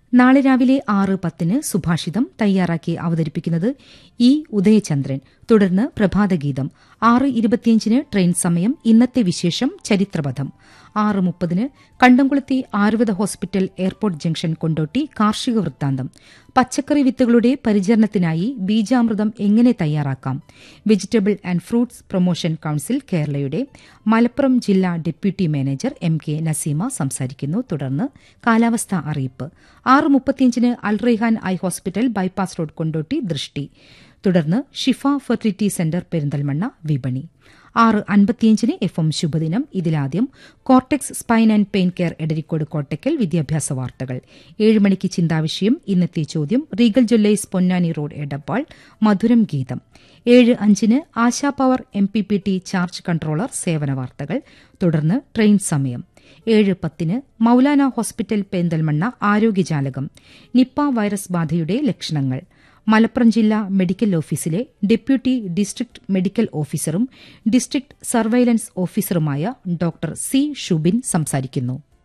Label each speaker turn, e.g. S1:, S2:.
S1: നാളെ രാവിലെ ആറ് പത്തിന് സുഭാഷിതം തയ്യാറാക്കി അവതരിപ്പിക്കുന്നത് ഇ ഉദയചന്ദ്രൻ തുടർന്ന് പ്രഭാതഗീതം ആറ് ഇരുപത്തിയഞ്ചിന് ട്രെയിൻ സമയം ഇന്നത്തെ വിശേഷം ചരിത്രപഥം ആറ് മുപ്പതിന് കണ്ടംകുളത്തി Ayurveda hospital airport junction Kondotty കാർഷിക വൃത്താന്തം പച്ചക്കറി വിത്തുകളുടെ പരിചരണത്തിനായി ബീജാമൃതം എങ്ങനെ തയ്യാറാക്കാം vegetable and fruits promotion council കേരളയുടെ മലപ്പുറം ജില്ലാ deputy manager M K Naseema സംസാരിക്കുന്നു തുടർന്ന് കാലാവസ്ഥാ അറിയിപ്പ് ആറ് മുപ്പത്തിയഞ്ചിന് Alraihan I hospital bypass road Kondotty ദൃഷ്ടി തുടർന്ന് ഷിഫ ഫെർട്ടിലിറ്റി സെന്റർ പെരിന്തൽമണ്ണ വിപണി ആറ് അൻപത്തിയഞ്ചിന് എഫ് എം ശുഭദിനം ഇതിലാദ്യം cortex spine and pain care Edarikode Kottakkal വിദ്യാഭ്യാസ വാർത്തകൾ ഏഴ് മണിക്ക് ചിന്താവിഷയം ഇന്നത്തെ ചോദ്യം Regal Jewellers Ponnani road Edappal മധുരം ഗീതം ഏഴ് അഞ്ചിന് Asha power M P P T charge controller സേവന വാർത്തകൾ തുടർന്ന് ട്രെയിൻ സമയം ഏഴ് പത്തിന് മൌലാന ഹോസ്പിറ്റൽ പെരിന്തൽമണ്ണ ആരോഗ്യജാലകം നിപ്പ വൈറസ് ബാധയുടെ ലക്ഷണങ്ങൾ മലപ്പുറം ജില്ലാ മെഡിക്കൽ ഓഫീസിലെ ഡെപ്യൂട്ടി ഡിസ്ട്രിക്ട് മെഡിക്കൽ ഓഫീസറും ഡിസ്ട്രിക്ട് സർവൈലൻസ് ഓഫീസറുമായ ഡോക്ടർ സി ഷുബിൻ സംസാരിക്കുന്നു